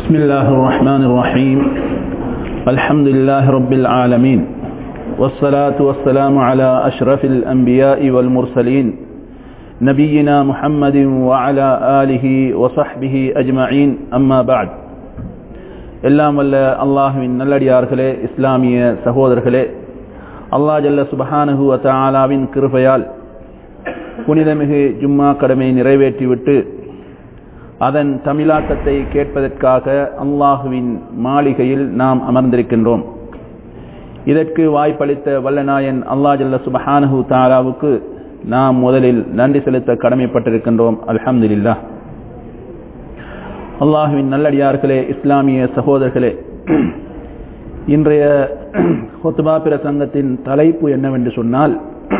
بسم الله الرحمن الرحيم الحمد لله رب العالمين والصلاة والسلام على أشرف الأنبياء والمرسلين نبينا محمد وعلى آله وصحبه أجمعين أما بعد எல்லாம் வல்ல அல்லாஹுவின் நல்லடியார்களே இஸ்லாமிய சகோதரர்களே அல்லாஹ் ஜல்ல சுபஹானஹு வத்தாலாவின் கிருபையால் புனிதமிகு ஜும்மா கடமை நிறைவேற்றிவிட்டு அதன் தமிழாக்கத்தை கேட்பதற்காக அல்லாஹுவின் மாளிகையில் நாம் அமர்ந்திருக்கின்றோம் இதற்கு வாய்ப்பளித்த வல்லநாயன் அல்லா ஜல்ல சுபஹானஹு தாலாவுக்கு நாம் முதலில் நன்றி செலுத்த கடமைப்பட்டிருக்கின்றோம் அல்ஹம்துலில்லா அல்லாஹுவின் நல்லடியார்களே இஸ்லாமிய சகோதரர்களே இன்றைய ஹொத்துபா பிரசங்கத்தின் தலைப்பு என்னவென்று சொன்னால்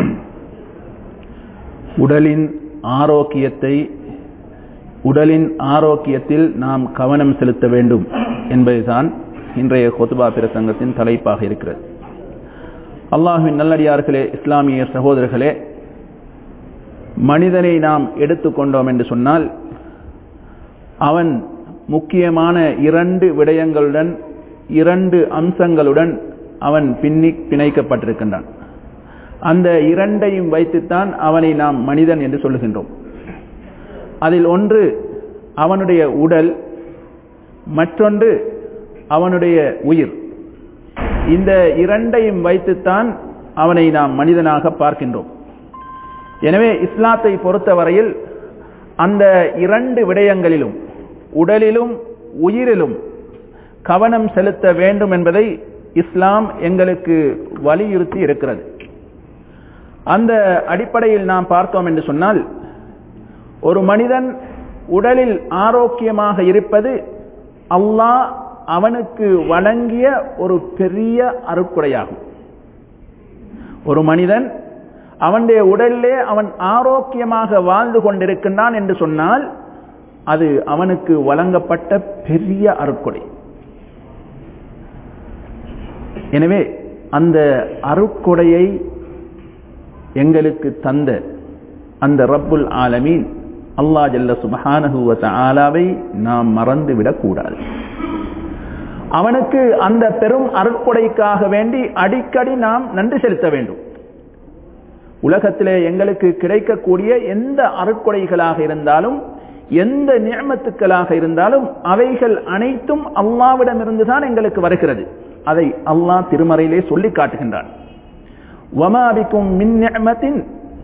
உடலின் ஆரோக்கியத்தை உடலின் ஆரோக்கியத்தில் நாம் கவனம் செலுத்த வேண்டும் என்பதுதான் இன்றைய கொத்துபா பிரசங்கத்தின் தலைப்பாக இருக்கிறது அல்லாஹுவின் நல்லடியார்களே இஸ்லாமிய சகோதரர்களே மனிதனை நாம் எடுத்துக்கொண்டோம் என்று சொன்னால் அவன் முக்கியமான இரண்டு விடயங்களுடன் இரண்டு அம்சங்களுடன் அவன் பின்னி பிணைக்கப்பட்டிருக்கின்றான் அந்த இரண்டையும் வைத்துத்தான் அவனை நாம் மனிதன் என்று சொல்லுகின்றோம் அதில் ஒன்று அவனுடைய உடல் மற்றொன்று அவனுடைய உயிர் இந்த இரண்டையும் வைத்துத்தான் அவனை நாம் மனிதனாக பார்க்கின்றோம் எனவே இஸ்லாத்தை பொறுத்தவரையில் அந்த இரண்டு விடயங்களிலும் உடலிலும் உயிரிலும் கவனம் செலுத்த வேண்டும் என்பதை இஸ்லாம் எங்களுக்கு வலியுறுத்தி இருக்கிறது அந்த அடிப்படையில் நாம் பார்த்தோம் என்று சொன்னால் ஒரு மனிதன் உடலில் ஆரோக்கியமாக இருப்பது அல்லாஹ் அவனுக்கு வழங்கிய ஒரு பெரிய அருட்குறையாகும் ஒரு மனிதன் அவனுடைய உடலிலே அவன் ஆரோக்கியமாக வாழ்ந்து கொண்டிருக்கின்றான் என்று சொன்னால் அது அவனுக்கு வழங்கப்பட்ட பெரிய அருட்கொடை எனவே அந்த அருட்கொடையை எங்களுக்கு தந்த அந்த ரப்புல் ஆலமீன் அல்லா ஜல்ல சுபஹானஹுவத்த ஆலாவை நாம் மறந்துவிடக் கூடாது அவனுக்கு அந்த பெரும் அருட்கொடைக்காக வேண்டி அடிக்கடி நாம் நன்றி செலுத்த வேண்டும் உலகத்திலே எங்களுக்கு கிடைக்கக்கூடிய எந்த அருட்கொடைகளாக இருந்தாலும் எந்த நியமத்துக்களாக இருந்தாலும் அவைகள் அனைத்தும் அல்லாவிடமிருந்து தான் எங்களுக்கு வருகிறது அதை அல்லாஹ் திருமறையிலே சொல்லி காட்டுகின்றான் வமாபிக்கும் மின் நியமத்தின்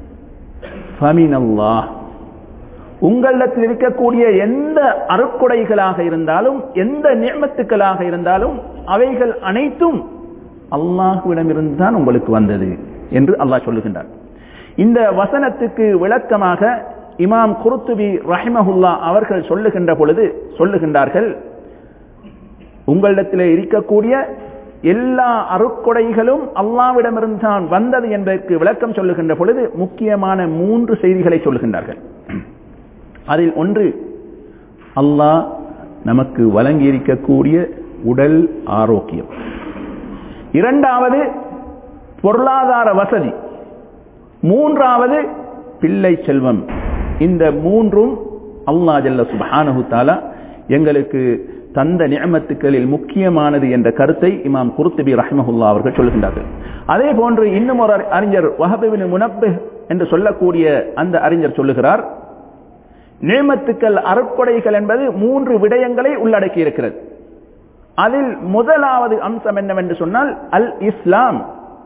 அல்லாஹ் உங்களிடத்தில் இருக்கக்கூடிய எந்த அருக்குடைகளாக இருந்தாலும் எந்த நியமத்துக்களாக இருந்தாலும் அவைகள் அனைத்தும் அல்லாஹுவிடமிருந்து தான் உங்களுக்கு வந்தது என்று அல்லாஹ் சொல்லுகின்றார் இந்த வசனத்துக்கு விளக்கமாக இமாம் குருத்துபி ரஹிமஹுல்லா அவர்கள் சொல்லுகின்ற பொழுது சொல்லுகின்றார்கள் உங்களிடத்தில் இருக்கக்கூடிய எல்லா அருக்கொடைகளும் அல்லாவிடமிருந்து தான் வந்தது என்பதற்கு விளக்கம் சொல்லுகின்ற பொழுது முக்கியமான மூன்று செய்திகளை சொல்லுகின்றார்கள் அதில் ஒன்று அல்லாஹ் நமக்கு வழங்கி இருக்கக்கூடிய உடல் ஆரோக்கியம் இரண்டாவது பொருளாதார வசதி மூன்றாவது பிள்ளை செல்வம் இந்த மூன்றும் அல்லா ஜல்ல சுபானு தாலா எங்களுக்கு தந்த நியமத்துக்களில் முக்கியமானது என்ற கருத்தை இமாம் குருத்துபி ரஹ்மஹுல்லா அவர்கள் சொல்கின்றார்கள் அதே போன்று இன்னும் ஒரு அறிஞர் வஹபின் முனப்பு என்று சொல்லக்கூடிய அந்த அறிஞர் சொல்லுகிறார் நியமத்துக்கள் அருட்கொடைகள் என்பது மூன்று விடயங்களை உள்ளடக்கி இருக்கிறது அதில் முதலாவது அம்சம் என்னவென்று சொன்னால் அல் இஸ்லாம்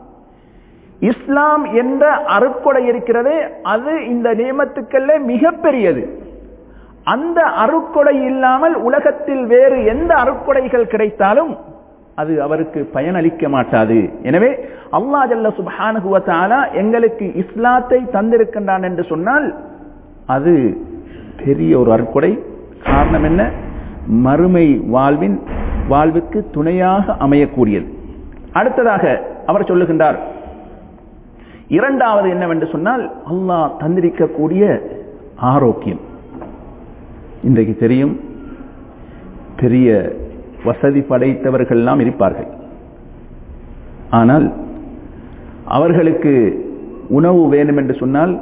இஸ்லாம் என்ற அருட்கொடை இருக்கிறதே அது இந்த நியமத்துக்கள்ல மிகப்பெரியது அந்த அருட்கொடை இல்லாமல் உலகத்தில் வேறு எந்த அருட்கொடைகள் கிடைத்தாலும் அது அவருக்கு பயனளிக்க மாட்டாது எனவே அல்லா ஜல்ல சுபானுகுவத்தாலா எங்களுக்கு இஸ்லாத்தை தந்திருக்கின்றான் என்று சொன்னால் அது பெரிய ஒரு அருட்கொடை காரணம் என்ன மறுமை வாழ்வின் வாழ்வுக்கு துணையாக அமையக்கூடியது அடுத்ததாக அவர் சொல்லுகின்றார் இரண்டாவது என்னவென்று சொன்னால் அல்லாஹ் தந்திருக்கக்கூடிய ஆரோக்கியம் இன்றைக்கு தெரியும் பெரிய வசதி படைத்தவர்கள் எல்லாம் இருப்பார்கள் ஆனால் அவர்களுக்கு உணவு வேணும் என்று சொன்னால்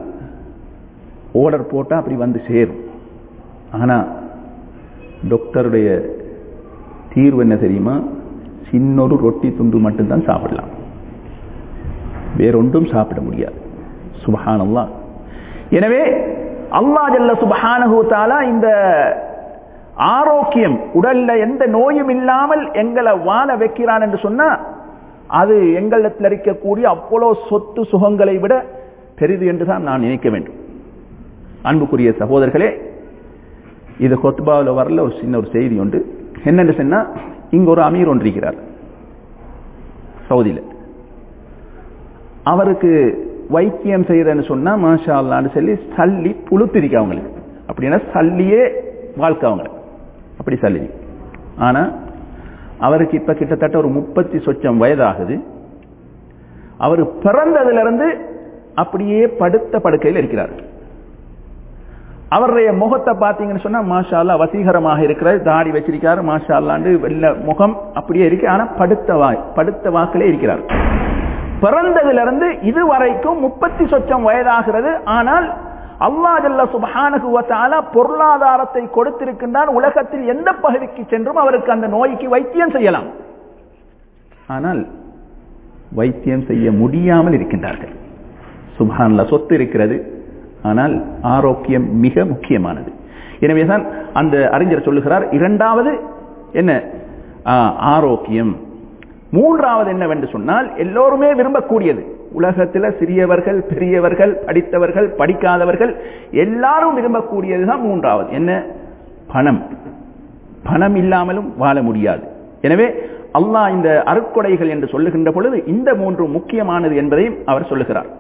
ஓர்டர் போட்டால் அப்படி வந்து சேரும் ஆனால் டாக்டருடைய தீர்வு என்ன தெரியுமா சின்னொரு ரொட்டி துண்டு மட்டும்தான் சாப்பிடலாம் வேறொன்றும் சாப்பிட முடியாது சுபஹானல்லா எனவே அல்லா ஜல்ல சுபஹானஹு தாலா இந்த ஆரோக்கியம் உடல்ல எந்த நோயும் இல்லாமல் எங்களை வாழ வைக்கிறான் என்று சொன்னா அது எங்களிடத்தில் இருக்கக்கூடிய அவ்வளோ சொத்து சுகங்களை விட பெரிது என்றுதான் நான் நினைக்க வேண்டும் அன்புக்குரிய சகோதரர்களே இது கொத்பாவில் வரல ஒரு சின்ன ஒரு செய்தி உண்டு என்னென்னு சொன்னா இங்க ஒரு அமீர் ஒன்றிருக்கிறார் சவுதியில் அவருக்கு வைத்தியம் செய்யறேன்னு சொன்னா மாஷா அல்லான்னு சொல்லி சல்லி புழுத்திருக்கு அவங்களுக்கு அப்படின்னா சல்லியே வாழ்க்கை அவங்களை அப்படி சல்லி ஆனா அவருக்கு இப்ப கிட்டத்தட்ட ஒரு முப்பத்தி சொச்சம் வயதாகுது அவர் பிறந்ததுல இருந்து அப்படியே படுத்த படுக்கையில் இருக்கிறார் அவருடைய முகத்தை பார்த்தீங்கன்னு சொன்னா மாஷா அல்லா வசீகரமாக இருக்கிறார் தாடி வச்சிருக்காரு மாஷா அல்லாண்டு வெள்ள முகம் அப்படியே இருக்கு ஆனா படுத்த வாய் படுத்த வாக்கிலே இருக்கிறார் பிறந்ததுல இருந்து இதுவரைக்கும் முப்பத்தி சொச்சம் வயதாகிறது ஆனால் அல்லா ஜல்ல சுபானகுவத்தால பொருளாதாரத்தை கொடுத்திருக்கின்றான் உலகத்தில் எந்த பகுதிக்கு சென்றும் அவருக்கு அந்த நோய்க்கு வைத்தியம் செய்யலாம் ஆனால் வைத்தியம் செய்ய முடியாமல் இருக்கின்றார்கள் சுபான்ல சொத்து இருக்கிறது ஆனால் ஆரோக்கியம் மிக முக்கியமானது எனவேதான் அந்த அறிஞர் சொல்லுகிறார் இரண்டாவது என்ன ஆரோக்கியம் மூன்றாவது என்னவென்று சொன்னால் எல்லோருமே விரும்பக்கூடியது உலகத்தில் சிறியவர்கள் பெரியவர்கள் படித்தவர்கள் படிக்காதவர்கள் எல்லாரும் விரும்பக்கூடியதுதான் மூன்றாவது என்ன பணம் பணம் இல்லாமலும் வாழ முடியாது எனவே அல்லாஹ் இந்த அருட்கொடைகள் என்று சொல்லுகின்ற பொழுது இந்த மூன்று முக்கியமானது என்பதையும் அவர் சொல்லுகிறார்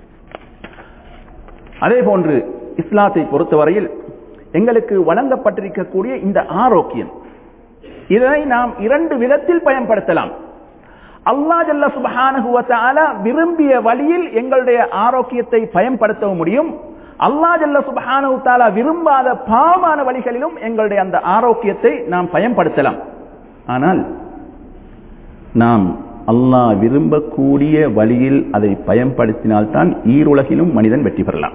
அதே போன்று இஸ்லாத்தை பொறுத்தவரையில் எங்களுக்கு வழங்கப்பட்டிருக்கக்கூடிய இந்த ஆரோக்கியம் இதனை நாம் இரண்டு விதத்தில் பயன்படுத்தலாம் அல்லா ஜல்ல சுபஹானுவத்தால விரும்பிய வழியில் எங்களுடைய ஆரோக்கியத்தை பயன்படுத்த முடியும் அல்லா ஜல்ல சுபஹானு தாலா விரும்பாத பாவமான வழிகளிலும் எங்களுடைய அந்த ஆரோக்கியத்தை நாம் பயன்படுத்தலாம் ஆனால் நாம் அல்லாஹ் விரும்பக்கூடிய வழியில் அதை பயன்படுத்தினால்தான் ஈருலகிலும் மனிதன் வெற்றி பெறலாம்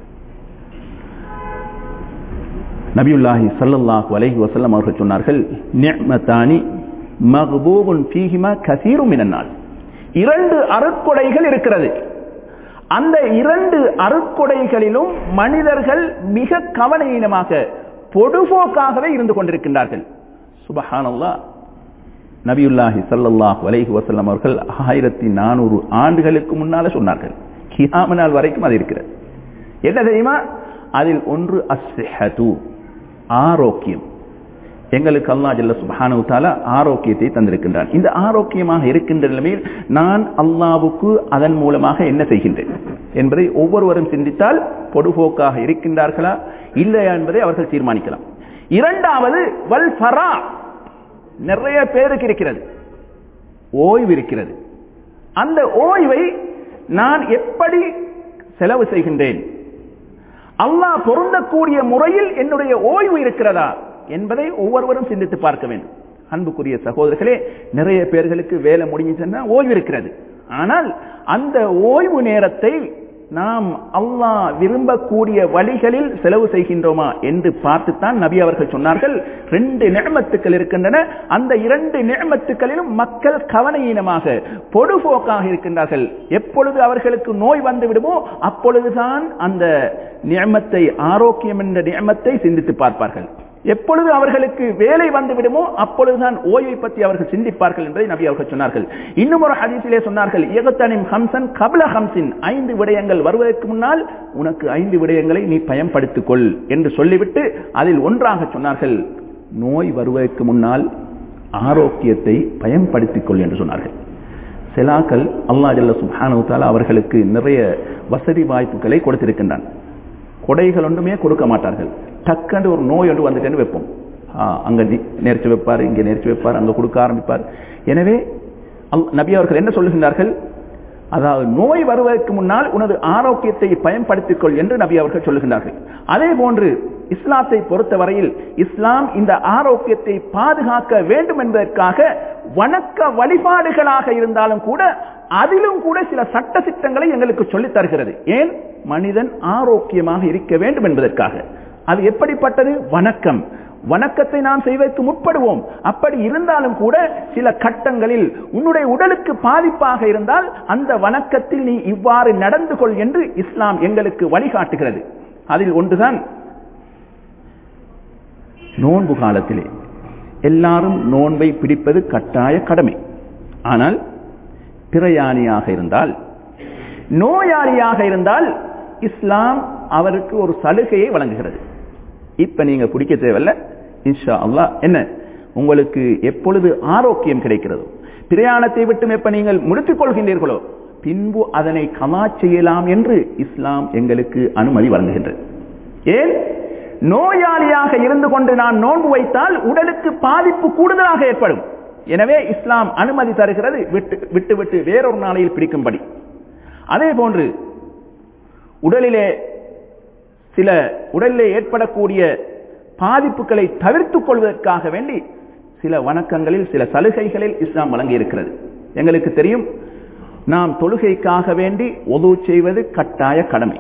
நபியுல்லாஹி சல்லல்லாஹு அலைஹி வசல்லம் அவர்கள் சொன்னார்கள் நிஅமதானி மக்பூபுன் ஃபீஹிமா கசீரும் மினன்னாஸ் இரண்டு அருட்கொடைகள் இருக்கிறது அந்த இரண்டு அருட்கொடைகளிலும் மனிதர்கள் மிக கவனீனமாக பொடுபோக்காகவே இருந்து கொண்டிருக்கின்றார்கள் சுபஹானல்லா நபியுல்லாஹி சல்லல்லாஹு அலைஹி வசல்லம் அவர்கள் ஆயிரத்தி நானூறு ஆண்டுகளுக்கு முன்னால சொன்னார்கள் கியாம நாள் வரைக்கும் அது இருக்கிறது என்ன தெரியுமா அதில் ஒன்று அஸ்ஹது ஆரோக்கியம் எங்களுக்கு அல்லா ஜல்ல சுபானு தாலா ஆரோக்கியத்தை தந்திருக்கின்றான் இந்த ஆரோக்கியமாக இருக்கின்ற நிலைமையில் நான் அல்லாவுக்கு அதன் மூலமாக என்ன செய்கின்றேன் என்பதை ஒவ்வொருவரும் சிந்தித்தால் பொடுபோக்காக இருக்கின்றார்களா இல்லையா என்பதை அவர்கள் தீர்மானிக்கலாம் இரண்டாவது வல் ஃபரா நிறைய பேருக்கு இருக்கிறது ஓய்வு இருக்கிறது அந்த ஓய்வை நான் எப்படி செலவு செய்கின்றேன் அல்லாஹ் பொருந்தக்கூடிய முறையில் என்னுடைய ஓய்வு இருக்கிறதா என்பதை ஒவ்வொருவரும் சிந்தித்து பார்க்க வேண்டும் அன்புக்குரிய சகோதரர்களே நிறைய பேர்களுக்கு வேலை முடிஞ்சுன்னா ஓய்வு இருக்கிறது ஆனால் அந்த ஓய்வு நேரத்தை நாம் அல்லாஹ் விரும்பக்கூடிய வழிகளில் செலவு செய்கின்றோமா என்று பார்த்துத்தான் நபி அவர்கள் சொன்னார்கள் ரெண்டு நியமத்துக்கள் இருக்கின்றன அந்த இரண்டு நியமத்துக்களிலும் மக்கள் கவனஈனமாக பொடுபோக்காக இருக்கின்றார்கள் எப்பொழுது அவர்களுக்கு நோய் வந்து விடுமோ அப்பொழுதுதான் அந்த நியமத்தை ஆரோக்கியம் என்ற நியமத்தை சிந்தித்து பார்ப்பார்கள் எப்பொழுது அவர்களுக்கு வேலை வந்து விடுமோ அப்பொழுதுதான் ஓய்வை பற்றி அவர்கள் சிந்திப்பார்கள் என்பதை நபி அவர்கள் சொன்னார்கள் இன்னும் ஒரு ஹதீஸிலே சொன்னார்கள் ஏகத்தனிம் ஹம்சன் கபல ஹம்சின் ஐந்து விடயங்கள் வருவதற்கு முன்னால் உனக்கு ஐந்து விடயங்களை நீ பயன்படுத்திக் கொள் என்று சொல்லிவிட்டு அதில் ஒன்றாக சொன்னார்கள் நோய் வருவதற்கு முன்னால் ஆரோக்கியத்தை பயன்படுத்திக் கொள் என்று சொன்னார்கள் செலாக்கள் அல்லா ஜல்ல சுபானு தாலா அவர்களுக்கு நிறைய வசதி வாய்ப்புகளை கொடுத்திருக்கின்றான் கொடைகள் ஒன்றுமே கொடுக்க மாட்டார்கள் டக்குன்னு ஒரு நோய் ஒன்று வந்துட்டேன்னு வைப்போம் அங்க நேர்ச்சி வைப்பார் இங்கே நேர்ச்சி வைப்பார் அங்க கொடுக்க ஆரம்பிப்பார் எனவே நபி அவர்கள் என்ன சொல்லுகின்றார்கள் அதாவது நோய் வருவதற்கு முன்னால் உனது ஆரோக்கியத்தை பயன்படுத்திக் கொள் என்று நபி அவர்கள் சொல்லுகின்றார்கள் அதே போன்று இஸ்லாத்தை பொறுத்தவரையில் இஸ்லாம் இந்த ஆரோக்கியத்தை பாதுகாக்க வேண்டும் என்பதற்காக வணக்க வழிபாடுகளாக இருந்தாலும் கூட அதிலும் கூட சில சட்ட திட்டங்களை எங்களுக்கு சொல்லித் தருகிறது ஏன் மனிதன் ஆரோக்கியமாக இருக்க வேண்டும் என்பதற்காக அது எப்படிப்பட்டது வணக்கம் வணக்கத்தை நாம் செய்வதற்கு முற்படுவோம் அப்படி இருந்தாலும் கூட சில கட்டங்களில் உன்னுடைய உடலுக்கு பாதிப்பாக இருந்தால் அந்த வணக்கத்தில் நீ இவ்வாறு நடந்து கொள் என்று இஸ்லாம் எங்களுக்கு வழிகாட்டுகிறது அதில் ஒன்றுதான் நோன்பு காலத்திலே எல்லாரும் நோன்பை பிடிப்பது கட்டாய கடமை ஆனால் பிரயாணியாக இருந்தால் நோயாளியாக இருந்தால் இஸ்லாம் அவருக்கு ஒரு சலுகையை வழங்குகிறது இப்ப நீங்க பிடிக்க தேவையில்ல இன்ஷா அல்லாஹ் என்ன உங்களுக்கு எப்பொழுது ஆரோக்கியம் கிடைக்கிறதோ பிரயாணத்தை விட்டும் எப்ப நீங்கள் முடித்துக் கொள்கின்றீர்களோ பின்பு அதனை கமா செய்யலாம் என்று இஸ்லாம் எங்களுக்கு அனுமதி வழங்குகின்றது ஏன் நோயாளியாக இருந்து கொண்டு நான் நோன்பு வைத்தால் உடலுக்கு பாதிப்பு கூடுதலாக ஏற்படும் எனவே இஸ்லாம் அனுமதி தருகிறது விட்டு விட்டு விட்டு வேறொரு நாளையில் பிடிக்கும்படி அதே போன்று உடலிலே சில உடலிலே ஏற்படக்கூடிய பாதிப்புகளை தவிர்த்துக் கொள்வதற்காக வேண்டி சில வணக்கங்களில் சில சலுகைகளில் இஸ்லாம் வழங்கி இருக்கிறது எங்களுக்கு தெரியும் நாம் தொழுகைக்காக வேண்டி ஒது செய்வது கட்டாய கடமை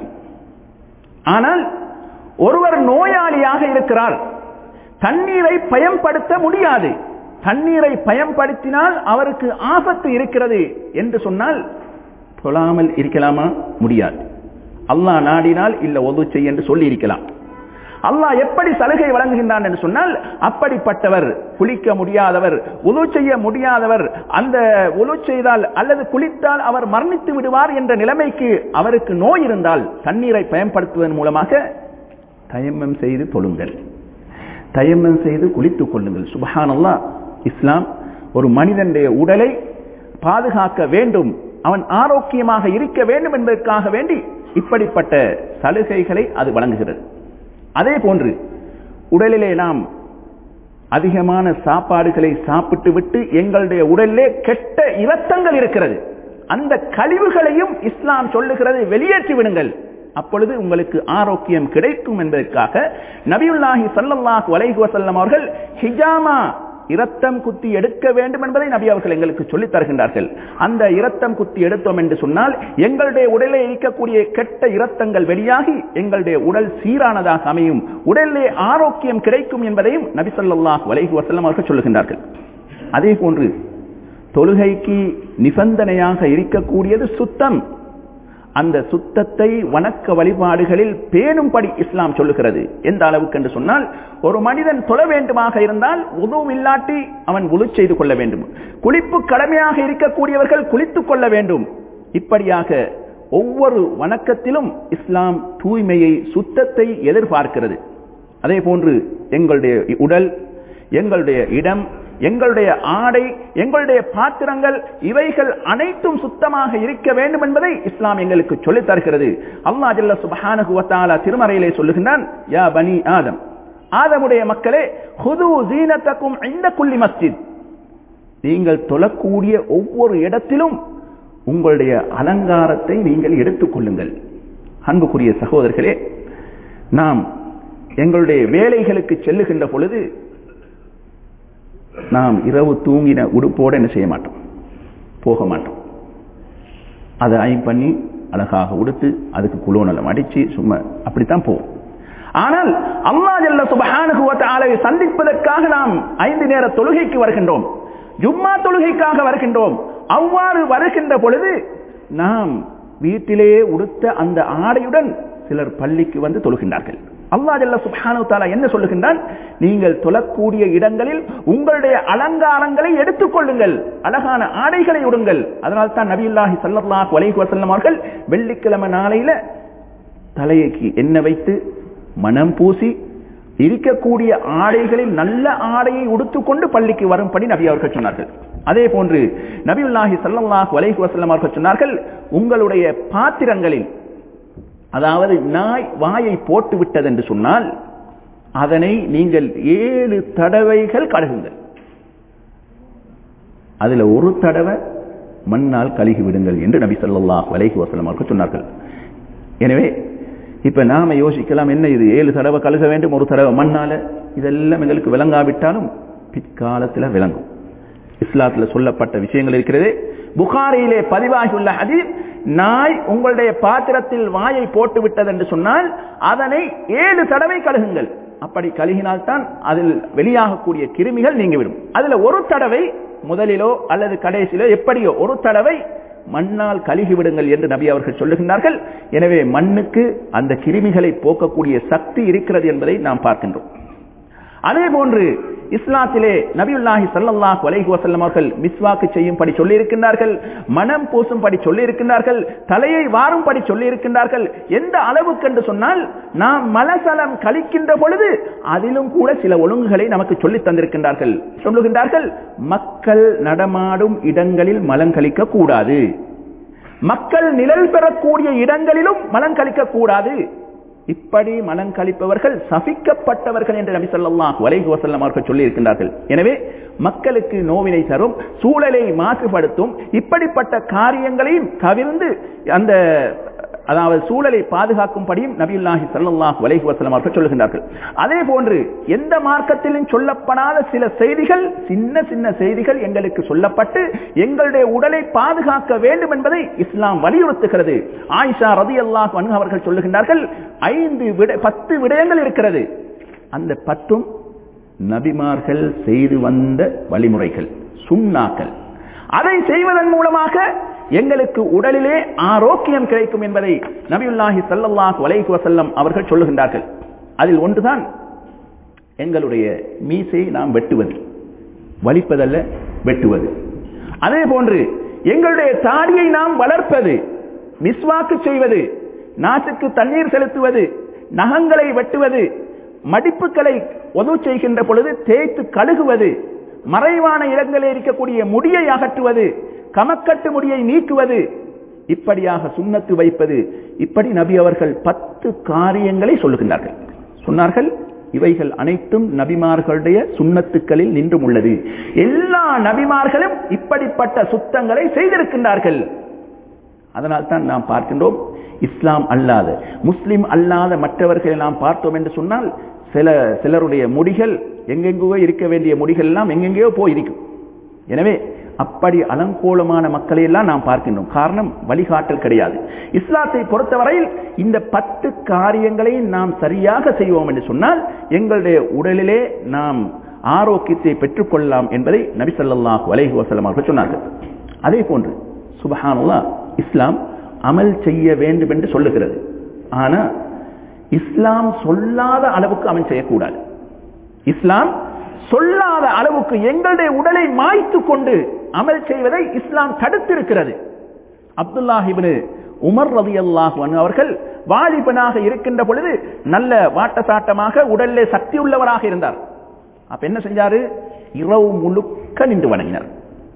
ஆனால் ஒருவர் நோயாளியாக இருக்கிறார் தண்ணீரை பயன்படுத்த முடியாது தண்ணீரை பயன்படுத்தினால் அவருக்கு ஆபத்து இருக்கிறது என்று சொன்னால் தொழாமல் இருக்கலாமா முடியாது அல்லாஹ் நாடினால் இல்ல ஒது செய் என்று சொல்லி இருக்கலாம் அல்லாஹ் எப்படி சலுகை வழங்குகின்றான் என்று சொன்னால் அப்படிப்பட்டவர் குளிக்க முடியாதவர் உழு செய்ய முடியாதவர் அந்த உழு செய்தால் அல்லது குளித்தால் அவர் மரணித்து விடுவார் என்ற நிலைமைக்கு அவருக்கு நோய் இருந்தால் தண்ணீரை பயன்படுத்துவதன் மூலமாக தயம்மம் செய்து தொழுங்கள் தயம்மம் செய்து குளித்துக் கொள்ளுங்கள் சுபஹானல்லா இஸ்லாம் ஒரு மனிதனுடைய உடலை பாதுகாக்க வேண்டும் அவன் ஆரோக்கியமாக இருக்க வேண்டும் என்பதற்காக வேண்டி இப்படிப்பட்ட சலுகைகளை அது வழங்குகிறது அதே போன்று உடலிலே நாம் அதிகமான சாப்பாடுகளை சாப்பிட்டு விட்டு எங்களுடைய உடலிலே கெட்ட இரத்தங்கள் இருக்கிறது அந்த கழிவுகளையும் இஸ்லாம் சொல்லுகிறது வெளியேற்றி விடுங்கள் அப்பொழுது உங்களுக்கு ஆரோக்கியம் கிடைக்கும் என்பதற்காக நபியுல்லாஹி சல்லல்லாஹு அலைஹி வஸல்லம் அவர்கள் ஹிஜாமா இரத்தம் குத்தி எடுக்க வேண்டும் என்பதை நபி அவர்கள் எங்களுக்கு சொல்லித் தருகின்றார்கள் அந்த இரத்தம் குத்தி எடுத்தோம் என்று சொன்னால் எங்களுடைய உடலில் இருக்கக்கூடிய கெட்ட இரத்தங்கள் வெளியாகி எங்களுடைய உடல் சீரானதாக அமையும் உடலிலே ஆரோக்கியம் கிடைக்கும் என்பதையும் நபி சொல்லாஹ் வலைஹி வசல்லம் அவர்கள் சொல்லுகின்றார்கள் அதே போன்று தொழுகைக்கு நிபந்தனையாக இருக்கக்கூடியது சுத்தம் அந்த சுத்தத்தை வணக்க வழிபாடுகளில் பேணும்படி இஸ்லாம் சொல்லுகிறது எந்த அளவுக்கு என்று சொன்னால் ஒரு மனிதன் தொழ வேண்டுமாக இருந்தால் உதவும் இல்லாட்டி அவன் உழு செய்து கொள்ள வேண்டும் குளிப்பு கடமையாக இருக்கக்கூடியவர்கள் குளித்துக் கொள்ள வேண்டும் இப்படியாக ஒவ்வொரு வணக்கத்திலும் இஸ்லாம் தூய்மையை சுத்தத்தை எதிர்பார்க்கிறது அதே போன்று எங்களுடைய உடல் எங்களுடைய இடம் எங்களுடைய ஆடை எங்களுடைய பாத்திரங்கள் இவைகள் அனைத்தும் சுத்தமாக இருக்க வேண்டும் என்பதை இஸ்லாம் எங்களுக்கு சொல்லித் தருகிறது அல்லா ஜல்ல சுபஹானகுவத்தாலா திருமறையிலே சொல்லுகின்றான் யா பனி ஆதம் ஆதமுடைய மக்களே ஹுது ஜீனத்தக்கும் இந்த குள்ளி மஸ்ஜித் நீங்கள் தொழக்கூடிய ஒவ்வொரு இடத்திலும் உங்களுடைய அலங்காரத்தை நீங்கள் எடுத்துக் கொள்ளுங்கள் அன்புக்குரிய சகோதரர்களே நாம் எங்களுடைய வேலைகளுக்கு செல்லுகின்ற பொழுது நாம் இரவு தூங்கின உடுப்போடு என்ன செய்ய மாட்டோம் போக மாட்டோம் அதை ஐம் பண்ணி அழகாக உடுத்து அதுக்கு குலோனலம் அடிச்சு சும்மா அப்படித்தான் போவோம் ஆனால் அல்லா ஜல்ல சுபஹானுகுவத்தை சந்திப்பதற்காக நாம் ஐந்து நேர தொழுகைக்கு வருகின்றோம் ஜும்மா தொழுகைக்காக வருகின்றோம் அவ்வாறு வருகின்ற பொழுது நாம் வீட்டிலே உடுத்த அந்த ஆடையுடன் சிலர் பள்ளிக்கு வந்து தொழுகின்றார்கள் அல்லா ஜல்ல சுப்ஹானு தாலா என்ன சொல்லுகின்றான் நீங்கள் தொழக்கூடிய இடங்களில் உங்களுடைய அலங்காரங்களை எடுத்துக் கொள்ளுங்கள் அழகான ஆடைகளை உடுங்கள் அதனால் தான் நபியுல்லாஹி சல்லல்லாஹு அலைஹி வஸல்லம் அவர்கள் வெள்ளிக்கிழமை நாளையில தலையைக்கு எண்ணெய் வைத்து மனம் பூசி இருக்கக்கூடிய ஆடைகளில் நல்ல ஆடையை உடுத்துக்கொண்டு பள்ளிக்கு வரும்படி நபி அவர்கள் சொன்னார்கள் அதே போன்று நபியுல்லாஹி சல்லல்லாஹு அலைஹி வஸல்லம் அவர்கள் சொன்னார்கள் உங்களுடைய பாத்திரங்களில் அதாவது நாய் வாயை போட்டு விட்டது என்று சொன்னால் அதனை நீங்கள் ஏழு தடவைகள் கழுகுங்கள் அதுல ஒரு தடவை மண்ணால் கழுகி விடுங்கள் என்று நபி சொல்லாஹ் வலைஹி வசலம் அவர்கள் சொன்னார்கள் எனவே இப்ப நாம யோசிக்கலாம் என்ன இது ஏழு தடவை கழுக வேண்டும் ஒரு தடவை மண்ணால இதெல்லாம் எங்களுக்கு விளங்காவிட்டாலும் பிற்காலத்தில் விளங்கும் இஸ்லாத்தில் சொல்லப்பட்ட விஷயங்கள் இருக்கிறது புகாரியிலே பதிவாகியுள்ள ஹதீஸ் நாய் உங்களுடைய பாத்திரத்தில் வாயை போட்டு விட்டது என்று சொன்னால் அதனை ஏழு தடவை கழுகுங்கள் அப்படி கழுகினால்தான் அதில் வெளியாகக்கூடிய கிருமிகள் நீங்கிவிடும் அதுல ஒரு தடவை முதலிலோ அல்லது கடைசியிலோ எப்படியோ ஒரு தடவை மண்ணால் கழுகி விடுங்கள் என்று நபி அவர்கள் சொல்லுகின்றார்கள் எனவே மண்ணுக்கு அந்த கிருமிகளை போக்கக்கூடிய சக்தி இருக்கிறது என்பதை நாம் பார்க்கின்றோம் அதே போன்று இஸ்லாத்திலே நபியுல்லாஹி சல்லல்லாஹு அலைஹி வஸல்லம் அவர்கள் மிஸ்வாக்கு செய்யும்படி சொல்லி இருக்கின்றார்கள் மனம் பூசும்படி சொல்லி இருக்கின்றார்கள் தலையை வாரும்படி சொல்லி இருக்கின்றார்கள் எந்த அளவுக்கு என்று சொன்னால் நாம் மலசலம் கழிக்கின்ற பொழுது அதிலும் கூட சில ஒழுங்குகளை நமக்கு சொல்லி தந்திருக்கின்றார்கள் சொல்லுகின்றார்கள் மக்கள் நடமாடும் இடங்களில் மலம் கழிக்க கூடாது மக்கள் நிழல் பெறக்கூடிய இடங்களிலும் மலம் கழிக்க கூடாது இப்படி மலம் கழிப்பவர்கள் சபிக்கப்பட்டவர்கள் என்று நபி சொல்லாஹ் வலைஹி வசல்லம் அவர்கள் சொல்லி இருக்கின்றார்கள் எனவே மக்களுக்கு நோவினை தரும் சூழலை மாசுபடுத்தும் இப்படிப்பட்ட காரியங்களையும் கவிர்ந்து அந்த அதாவது சூழலை பாதுகாக்கும்படியும் நபியுல்லாஹி சல்லாஹ் வலைஹி வசல்லம் அவர்கள் சொல்லுகின்றார்கள் அதே போன்று எந்த மார்க்கத்திலும் சொல்லப்படாத சில செய்திகள் சின்ன சின்ன செய்திகள் எங்களுக்கு சொல்லப்பட்டு எங்களுடைய உடலை பாதுகாக்க வேண்டும் என்பதை இஸ்லாம் வலியுறுத்துகிறது ஆயிஷா ரதி அல்லாஹ் அவர்கள் சொல்லுகின்றார்கள் ஐந்து விட பத்து விடயங்கள் இருக்கிறது அந்த பத்தும் நபிமார்கள் செய்து வந்த வழிமுறைகள் சுண்ணாக்கள் அதை செய்வதன் மூலமாக எங்களுக்கு உடலிலே ஆரோக்கியம் கிடைக்கும் என்பதை நபியுல்லாஹி சல்லல்லாஹு அலைஹி வசல்லம் அவர்கள் சொல்லுகின்றார்கள் அதில் ஒன்றுதான் எங்களுடைய மீசையை நாம் வெட்டுவது வலிப்பதல்ல வெட்டுவது அதே போன்று எங்களுடைய தாடியை நாம் வளர்ப்பது மிஸ்வாக்கு செய்வது நாட்டுக்கு தண்ணீர் செலுத்துவது நகங்களை வெட்டுவது மடிப்புகளை ஒது செய்கின்ற பொழுது தேய்த்து கழுகுவது மறைவான இடங்களில் இருக்கக்கூடிய முடியை அகற்றுவது கமக்கட்டு முடியை நீக்குவது இப்படியாக சுண்ணத்து வைப்பது இப்படி நபி அவர்கள் பத்து காரியங்களை சொல்லுகின்றார்கள் சொன்னார்கள் இவைகள் அனைத்தும் நபிமார்களுடைய சுண்ணத்துக்களில் நின்றும் உள்ளது எல்லா நபிமார்களும் இப்படிப்பட்ட சுத்தங்களை செய்திருக்கின்றார்கள் அதனால் தான் நாம் பார்க்கின்றோம் இஸ்லாம் அல்லாத முஸ்லிம் அல்லாத மற்றவர்களை நாம் பார்த்தோம் என்று சொன்னால் சில சிலருடைய முடிகள் எங்கெங்கோ இருக்க வேண்டிய முடிகள் எல்லாம் எங்கெங்கேயோ போய் இருக்கும் எனவே அப்படி அலங்கோலமான மக்களை எல்லாம் நாம் பார்க்கின்றோம் காரணம் வழிகாட்டல் கிடையாது இஸ்லாத்தை பொறுத்தவரையில் இந்த பத்து காரியங்களை நாம் சரியாக செய்வோம் என்று சொன்னால் எங்களுடைய உடலிலே நாம் ஆரோக்கியத்தை பெற்றுக்கொள்ளலாம் என்பதை நபி சொல்லாஹு அலைஹி வசலம் அவர்கள் சொன்னார்கள் அதே போன்று சுபஹானுல்லா இஸ்லாம் அமல் செய்ய வேண்டும் என்று சொல்லுகிறது ஆனா இஸ்லாம் சொல்லாத அளவுக்கு அமல் செய்யக்கூடாது இஸ்லாம் சொல்லாத அளவுக்கு எங்களுடைய உடலை மாய்த்து கொண்டு அமல் செய்வதை இஸ்லாம் தடுத்திருக்கிறது அப்துல்லாஹிபின் உமர் ரவி அல்லாஹ் அவர்கள் வாலிபனாக இருக்கின்ற பொழுது நல்ல வாட்டசாட்டமாக உடலிலே சக்தி உள்ளவராக இருந்தார் அப்ப என்ன செஞ்சாரு இரவு முழுக்க நின்று வணங்கினார்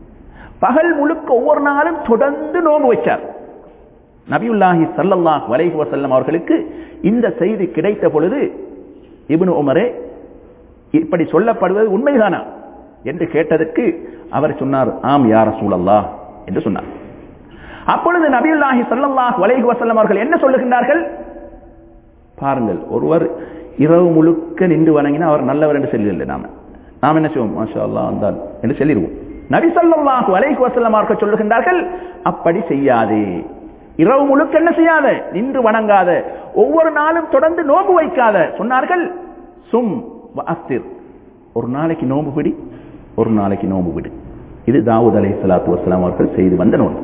பகல் முழுக்க ஒவ்வொரு நாளும் தொடர்ந்து நோம்பு வச்சார் நபியுல்லாஹி சல்லல்லாஹ் வலைஹி வசல்லம் அவர்களுக்கு இந்த செய்தி கிடைத்த பொழுது இப்னு உமரே இப்படி சொல்லப்படுவது உண்மைதானா என்று கேட்டதற்கு அவர் சொன்னார் ஆம் யார சூழல்லா என்று சொன்னார் அப்பொழுது நபியுல்லாஹி சல்லல்லாஹ் வலைஹி வசல்லம் அவர்கள் என்ன சொல்லுகின்றார்கள் பாருங்கள் ஒருவர் இரவு முழுக்க நின்று வணங்கினா அவர் நல்லவர் என்று சொல்லவில்லை நாம நாம் என்ன செய்வோம் மாஷா அல்லா வந்தால் என்று சொல்லிடுவோம் நபி சல்லாஹு அலைஹி வசல்லம் அவர்கள் சொல்லுகின்றார்கள் அப்படி செய்யாதே இரவு முழுக்க என்ன செய்யாத நின்று வணங்காத ஒவ்வொரு நாளும் தொடர்ந்து நோம்பு வைக்காத சொன்னார்கள் சும் அஸ்திர் ஒரு நாளைக்கு நோம்பு பிடி ஒரு நாளைக்கு நோம்பு விடு இது தாவூத் அலை சலாத்து வசலாம் அவர்கள் செய்து வந்த நோன்பு